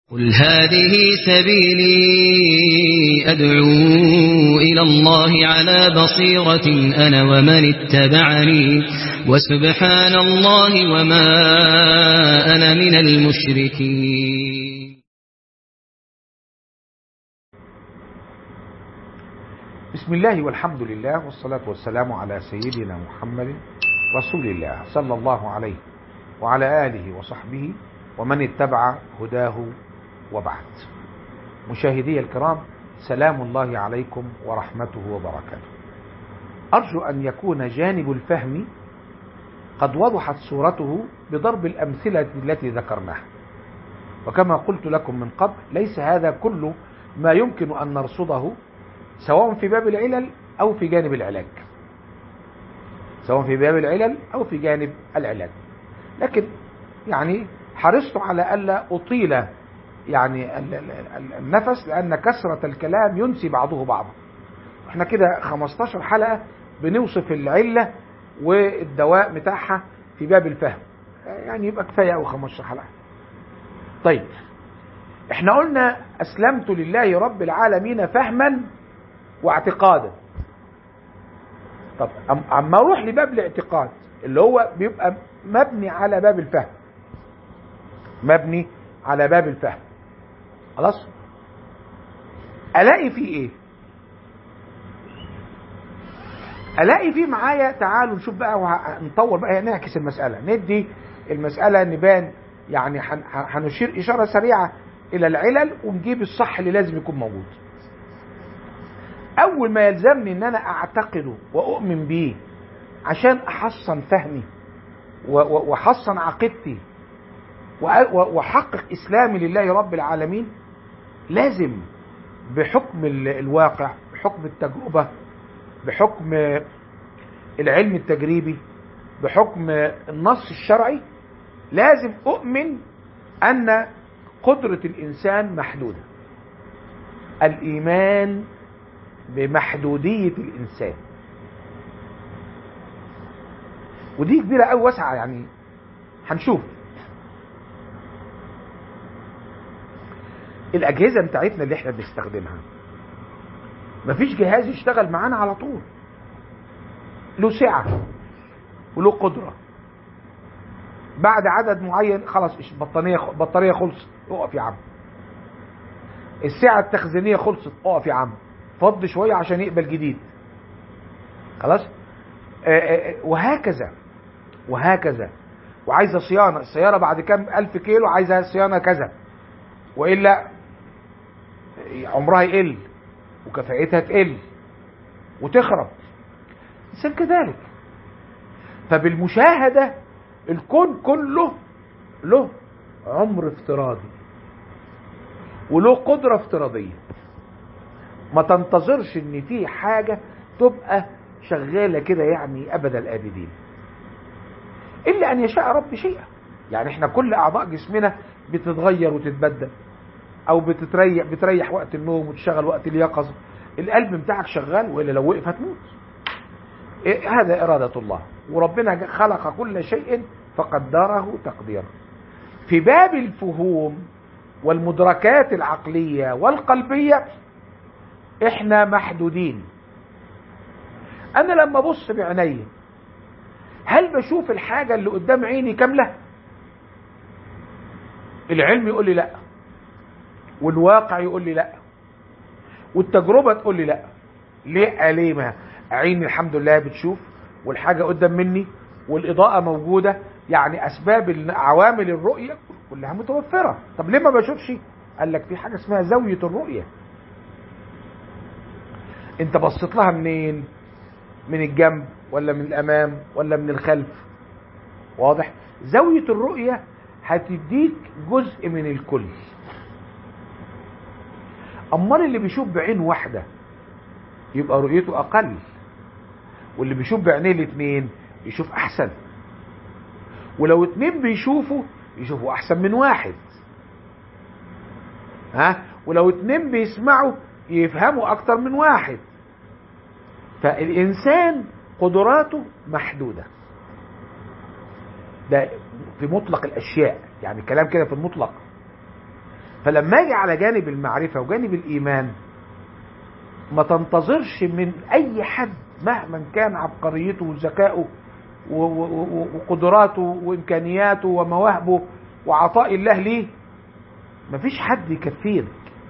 قل هذه سبيلي أدعو إلى الله على بصيرة أنا ومن اتبعني وسبحان الله وما أنا من المشركين بسم الله والحمد لله والصلاة والسلام على سيدنا محمد رسول الله صلى الله عليه وعلى آله وصحبه ومن اتبع هداه وبعد مشاهدي الكرام سلام الله عليكم ورحمته وبركاته أرجو أن يكون جانب الفهم قد وضحت صورته بضرب الأمثلة التي ذكرناها وكما قلت لكم من قبل ليس هذا كل ما يمكن أن نرصده سواء في باب العلل أو في جانب العلاج سواء في باب العلل أو في جانب العلاج لكن يعني حرصت على ألا أطيل يعني النفس لأن كثرة الكلام ينسي بعضه بعضا احنا كده 15 حلقة بنوصف العلة والدواء بتاعها في باب الفهم يعني يبقى كفاية أو 15 حلقة طيب احنا قلنا أسلمت لله رب العالمين فهما واعتقادا طب اما اروح لباب الاعتقاد اللي هو بيبقى مبني على باب الفهم مبني على باب الفهم خلاص الاقي فيه ايه الاقي فيه معايا تعالوا نشوف بقى نطور بقى نعكس المساله ندي المساله نبان يعني هنشير اشاره سريعه الى العلل ونجيب الصح اللي لازم يكون موجود اول ما يلزمني ان انا اعتقده واؤمن بيه عشان احصن فهمي واحصن عقيدتي واحقق اسلامي لله رب العالمين لازم بحكم الواقع بحكم التجربه بحكم العلم التجريبي بحكم النص الشرعي لازم اؤمن ان قدره الانسان محدوده الايمان بمحدوديه الانسان ودي كبيره قوي واسعه يعني هنشوف الاجهزه بتاعتنا اللي احنا بنستخدمها مفيش جهاز يشتغل معانا على طول له سعه وله قدره بعد عدد معين خلاص البطانيه بطاريه خلصت اقف يا عم السعه التخزينيه خلصت اقف يا عم فض شويه عشان يقبل جديد خلاص آآ آآ وهكذا وهكذا وعايزه صيانه السياره بعد كام الف كيلو عايزه صيانه كذا والا عمرها يقل وكفاءتها تقل وتخرب الانسان كذلك فبالمشاهده الكون كله له عمر افتراضي وله قدره افتراضيه ما تنتظرش ان في حاجه تبقى شغاله كده يعني ابد الابدين الا ان يشاء رب شيئا يعني احنا كل اعضاء جسمنا بتتغير وتتبدل او بتتريح بتريح وقت النوم وتشتغل وقت اليقظه القلب بتاعك شغال والا لو وقف هتموت إيه هذا اراده الله وربنا خلق كل شيء فقدره تقديرا في باب الفهوم والمدركات العقليه والقلبيه احنا محدودين انا لما ابص بعيني هل بشوف الحاجه اللي قدام عيني كامله العلم يقول لي لا والواقع يقول لي لا والتجربه تقول لي لا ليه ليه ما عيني الحمد لله بتشوف والحاجه قدام مني والاضاءه موجوده يعني اسباب عوامل الرؤيه كلها متوفره طب ليه ما بشوفش قال لك في حاجه اسمها زاويه الرؤيه انت بصيت لها منين من الجنب ولا من الامام ولا من الخلف واضح زاويه الرؤيه هتديك جزء من الكل امال اللي بيشوف بعين واحده يبقى رؤيته اقل واللي بيشوف بعينيه الاثنين يشوف احسن ولو اتنين بيشوفوا يشوفوا احسن من واحد ها ولو اتنين بيسمعوا يفهموا اكتر من واحد فالانسان قدراته محدوده ده في مطلق الاشياء يعني كلام كده في المطلق فلما اجي على جانب المعرفة وجانب الإيمان ما تنتظرش من أي حد مهما كان عبقريته وذكائه و- و- و- وقدراته وإمكانياته ومواهبه وعطاء الله ليه مفيش حد يكفيك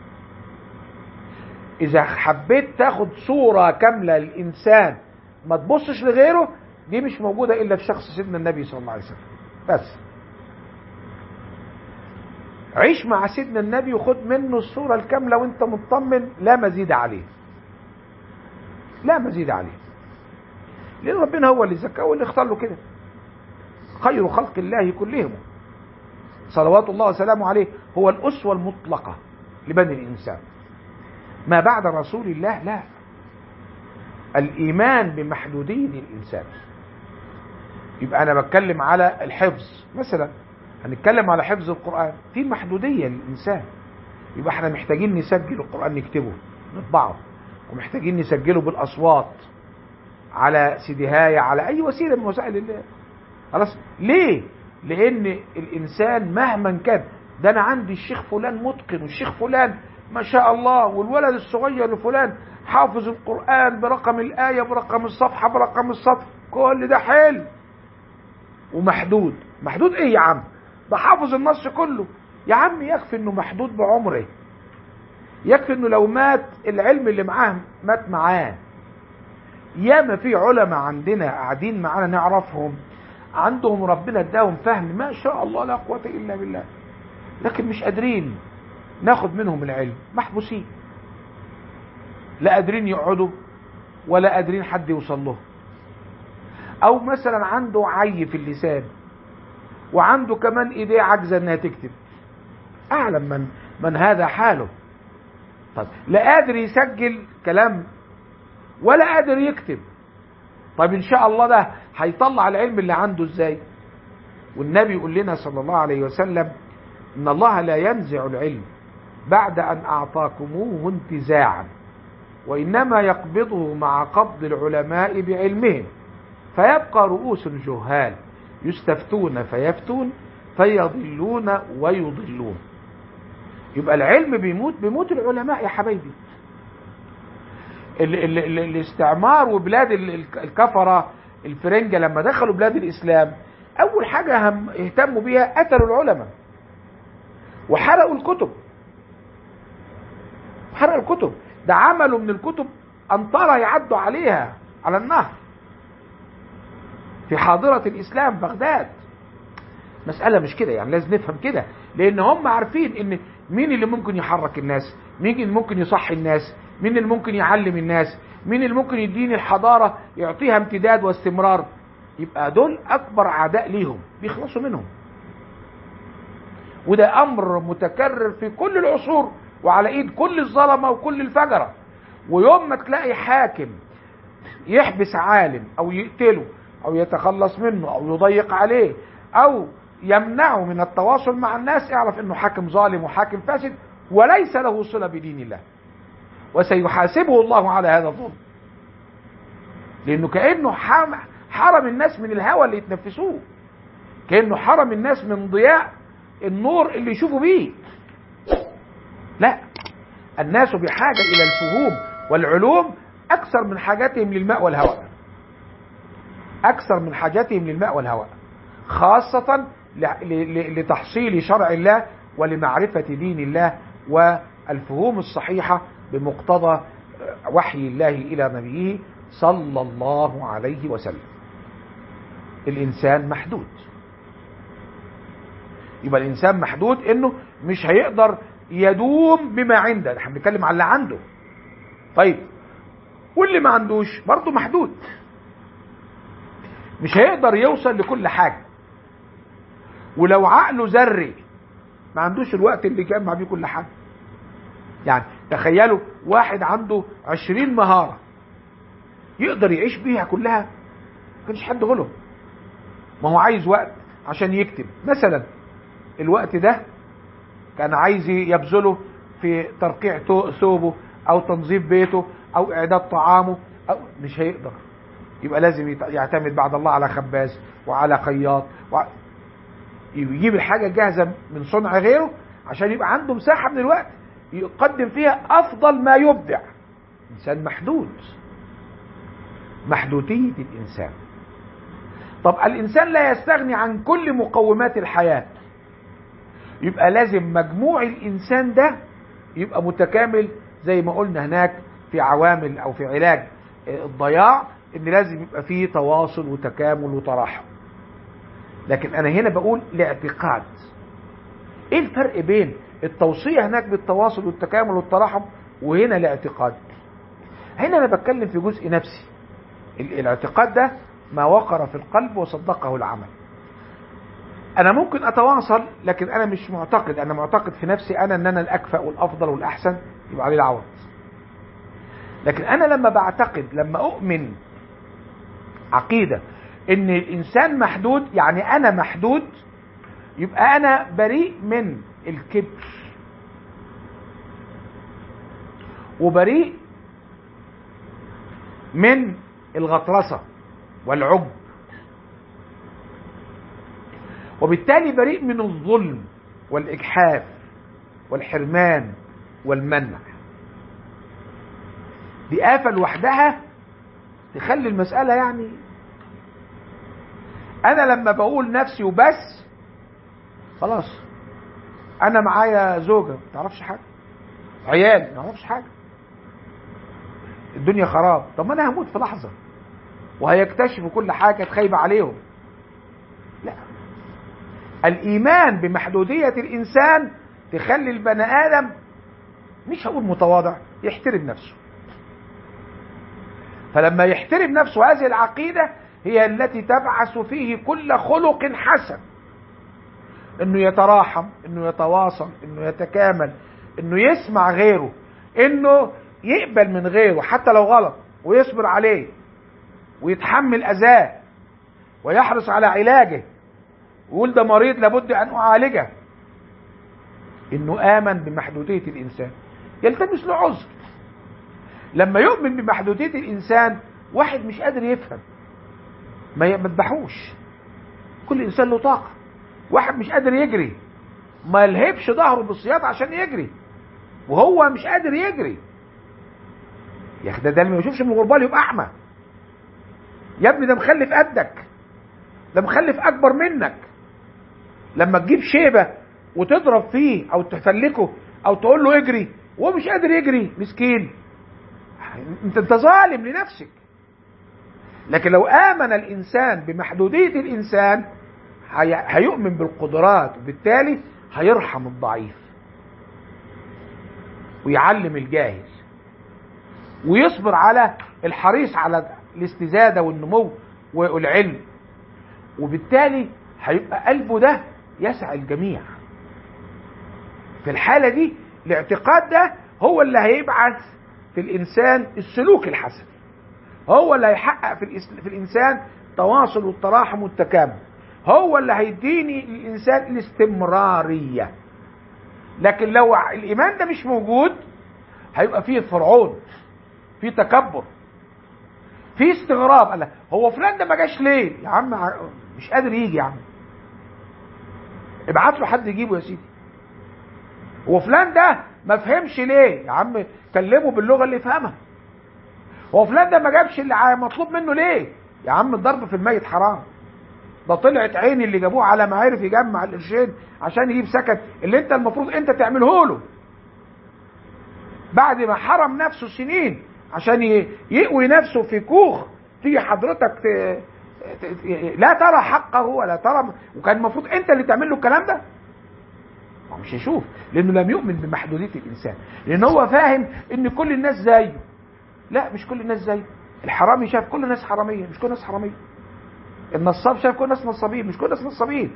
إذا حبيت تاخد صورة كاملة للإنسان ما تبصش لغيره دي مش موجودة إلا في شخص سيدنا النبي صلى الله عليه وسلم بس عيش مع سيدنا النبي وخد منه الصورة الكاملة وانت مطمن لا مزيد عليه لا مزيد عليه لأن ربنا هو اللي زكاه واللي اختار له كده خير خلق الله كلهم صلوات الله وسلامه عليه هو الأسوة المطلقة لبني الإنسان ما بعد رسول الله لا الإيمان بمحدودية الإنسان يبقى أنا بتكلم على الحفظ مثلا هنتكلم على حفظ القرآن في محدودية للإنسان يبقى احنا محتاجين نسجل القرآن نكتبه نطبعه ومحتاجين نسجله بالأصوات على سيديهاية على أي وسيلة من وسائل الله خلاص ليه؟ لأن الإنسان مهما كان ده أنا عندي الشيخ فلان متقن والشيخ فلان ما شاء الله والولد الصغير لفلان حافظ القرآن برقم الآية برقم الصفحة برقم السطر كل ده حلو ومحدود محدود ايه يا عم ده حافظ النص كله يا عم يكفي انه محدود بعمره يكفي انه لو مات العلم اللي معاه مات معاه ياما في علماء عندنا قاعدين معانا نعرفهم عندهم ربنا اداهم فهم ما شاء الله لا قوة الا بالله لكن مش قادرين ناخد منهم العلم محبوسين لا قادرين يقعدوا ولا قادرين حد يوصل له او مثلا عنده عي في اللسان وعنده كمان ايديه عاجزه انها تكتب اعلم من من هذا حاله طب لا قادر يسجل كلام ولا قادر يكتب طب ان شاء الله ده هيطلع العلم اللي عنده ازاي والنبي يقول لنا صلى الله عليه وسلم ان الله لا ينزع العلم بعد ان اعطاكموه انتزاعا وانما يقبضه مع قبض العلماء بعلمهم فيبقى رؤوس جهال يستفتون فيفتون فيضلون ويضلون يبقى العلم بيموت بيموت العلماء يا حبايبي ال ال ال الاستعمار وبلاد ال- ال- الكفرة الفرنجة لما دخلوا بلاد الإسلام أول حاجة هم اهتموا بيها قتلوا العلماء وحرقوا الكتب حرقوا الكتب ده عملوا من الكتب أمطارة يعدوا عليها على النهر في حاضرة الإسلام بغداد مسألة مش كده يعني لازم نفهم كده لأن هم عارفين إن مين اللي ممكن يحرك الناس مين اللي ممكن يصحي الناس مين اللي ممكن يعلم الناس مين اللي ممكن يديني الحضارة يعطيها امتداد واستمرار يبقى دول أكبر عداء ليهم بيخلصوا منهم وده أمر متكرر في كل العصور وعلى إيد كل الظلمة وكل الفجرة ويوم ما تلاقي حاكم يحبس عالم أو يقتله أو يتخلص منه أو يضيق عليه أو يمنعه من التواصل مع الناس اعرف انه حاكم ظالم وحاكم فاسد وليس له صلة بدين الله وسيحاسبه الله على هذا الظلم لانه كانه حرم, حرم الناس من الهوى اللي يتنفسوه كانه حرم الناس من ضياء النور اللي يشوفوا بيه لا الناس بحاجة الى الفهوم والعلوم اكثر من حاجتهم للماء والهواء اكثر من حاجتهم للماء والهواء خاصة لتحصيل شرع الله ولمعرفة دين الله والفهوم الصحيحة بمقتضى وحي الله إلى نبيه صلى الله عليه وسلم الإنسان محدود يبقى الإنسان محدود إنه مش هيقدر يدوم بما عنده احنا بنتكلم على اللي عنده طيب واللي ما عندوش برضه محدود مش هيقدر يوصل لكل حاجة ولو عقله ذري ما عندوش الوقت اللي يجمع بيه كل حاجة يعني تخيلوا واحد عنده عشرين مهارة يقدر يعيش بيها كلها ما كانش حد غلب ما هو عايز وقت عشان يكتب مثلا الوقت ده كان عايز يبذله في ترقيع ثوبه او تنظيف بيته او اعداد طعامه أو مش هيقدر يبقى لازم يعتمد بعد الله على خباز وعلى خياط وع... يجيب الحاجة جاهزة من صنع غيره عشان يبقى عنده مساحة من الوقت يقدم فيها أفضل ما يبدع إنسان محدود محدودية الإنسان طب الإنسان لا يستغني عن كل مقومات الحياة يبقى لازم مجموع الإنسان ده يبقى متكامل زي ما قلنا هناك في عوامل أو في علاج الضياع إن لازم يبقى فيه تواصل وتكامل وتراحم لكن أنا هنا بقول لاعتقاد إيه الفرق بين التوصية هناك بالتواصل والتكامل والتراحم وهنا الاعتقاد هنا أنا بتكلم في جزء نفسي الاعتقاد ده ما وقر في القلب وصدقه العمل انا ممكن اتواصل لكن انا مش معتقد انا معتقد في نفسي انا ان انا الاكفأ والافضل والاحسن يبقى عليه العوض لكن انا لما بعتقد لما اؤمن عقيدة ان الانسان محدود يعني انا محدود يبقى انا بريء من الكبر وبريء من الغطرسة والعجب وبالتالي بريء من الظلم والإجحاف والحرمان والمنع دي آفة لوحدها تخلي المسألة يعني أنا لما بقول نفسي وبس خلاص أنا معايا زوجة ما تعرفش حاجة عيال ما تعرفش حاجة الدنيا خراب طب ما أنا هموت في لحظة وهيكتشفوا كل حاجة خايبة عليهم لا الإيمان بمحدودية الإنسان تخلي البني آدم مش هقول متواضع يحترم نفسه فلما يحترم نفسه هذه العقيدة هي التي تبعث فيه كل خلق حسن انه يتراحم انه يتواصل انه يتكامل انه يسمع غيره انه يقبل من غيره حتى لو غلط ويصبر عليه ويتحمل اذاه ويحرص على علاجه ويقول ده مريض لابد ان اعالجه انه امن بمحدوديه الانسان يلتمس له عذر لما يؤمن بمحدوديه الانسان واحد مش قادر يفهم ما يذبحوش كل انسان له طاقه واحد مش قادر يجري ما يلهبش ظهره بالسياط عشان يجري وهو مش قادر يجري يا اخي ده ده اللي ما يشوفش من الغربال يبقى اعمى يا ابني ده مخلف قدك ده مخلف اكبر منك لما تجيب شيبه وتضرب فيه او تفلكه او تقول له اجري وهو مش قادر يجري مسكين انت انت ظالم لنفسك لكن لو امن الانسان بمحدوديه الانسان هي... هيؤمن بالقدرات وبالتالي هيرحم الضعيف ويعلم الجاهل ويصبر على الحريص على الاستزاده والنمو والعلم وبالتالي هيبقى قلبه ده يسع الجميع في الحالة دي الاعتقاد ده هو اللي هيبعث في الإنسان السلوك الحسن هو اللي هيحقق في, الإس... في الإنسان تواصل والتراحم والتكامل هو اللي هيديني للإنسان الاستمرارية لكن لو الإيمان ده مش موجود هيبقى فيه فرعون فيه تكبر في استغراب قال هو فلان ده ما جاش ليه يا عم مش قادر يجي يا عم ابعت له حد يجيبه يا سيدي هو فلان ده ما فهمش ليه يا عم كلمه باللغه اللي يفهمها هو فلان ده ما جابش اللي مطلوب منه ليه يا عم الضرب في الميت حرام ده طلعت عيني اللي جابوه على ما عرف يجمع القرشين عشان يجيب سكن اللي انت المفروض انت تعمله له بعد ما حرم نفسه سنين عشان يقوي نفسه في كوخ تيجي حضرتك ت... ت... لا ترى حقه ولا ترى وكان المفروض انت اللي تعمل له الكلام ده هو مش هيشوف لانه لم يؤمن بمحدوديه الانسان لان هو فاهم ان كل الناس زيه لا مش كل الناس زيه الحرامي شاف كل الناس حراميه مش كل الناس حراميه النصاب شاف كل الناس نصابين مش كل الناس نصابين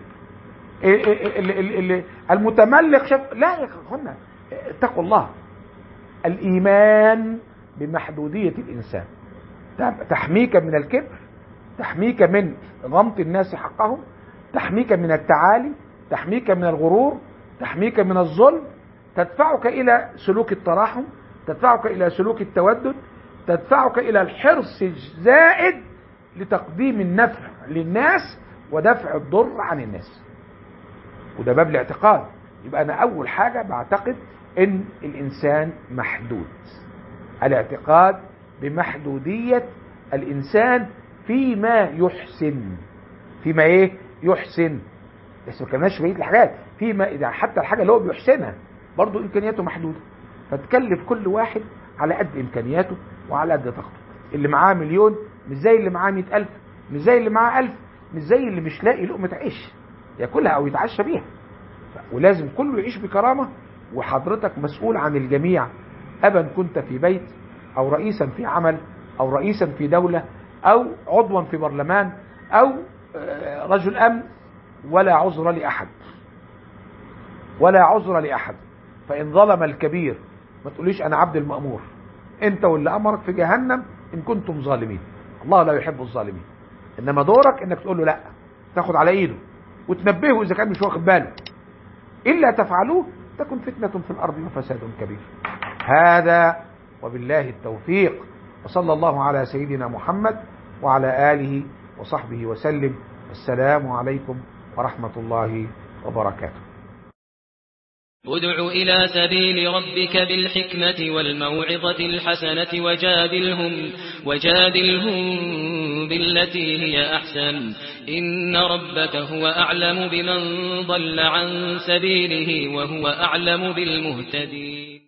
المتملق شاف لا يا اخوانا اتقوا الله الايمان بمحدودية الإنسان تحميك من الكبر تحميك من غمط الناس حقهم تحميك من التعالي تحميك من الغرور تحميك من الظلم تدفعك إلى سلوك التراحم تدفعك إلى سلوك التودد تدفعك إلى الحرص الزائد لتقديم النفع للناس ودفع الضر عن الناس وده باب الاعتقاد يبقى أنا أول حاجة بعتقد إن الإنسان محدود الاعتقاد بمحدودية الإنسان فيما يحسن فيما إيه يحسن بس ما كناش بقية الحاجات فيما إذا حتى الحاجة اللي هو بيحسنها برضه إمكانياته محدودة فتكلف كل واحد على قد إمكانياته وعلى قد طاقته اللي معاه مليون مش زي اللي معاه مئة ألف مش زي اللي معاه ألف مش زي اللي مش لاقي لقمة عيش ياكلها أو يتعشى بيها ولازم كله يعيش بكرامة وحضرتك مسؤول عن الجميع أبا كنت في بيت أو رئيسا في عمل أو رئيسا في دولة أو عضوا في برلمان أو رجل أمن ولا عذر لأحد ولا عذر لأحد فإن ظلم الكبير ما تقوليش أنا عبد المأمور أنت واللي أمرك في جهنم إن كنتم ظالمين الله لا يحب الظالمين إنما دورك إنك تقول له لا تاخد على إيده وتنبهه إذا كان مش واخد باله إلا تفعلوه تكن فتنة في الأرض وفساد كبير هذا وبالله التوفيق وصلى الله على سيدنا محمد وعلى آله وصحبه وسلم السلام عليكم ورحمة الله وبركاته ادع إلى سبيل ربك بالحكمة والموعظة الحسنة وجادلهم, وجادلهم بالتي هي أحسن إن ربك هو أعلم بمن ضل عن سبيله وهو أعلم بالمهتدين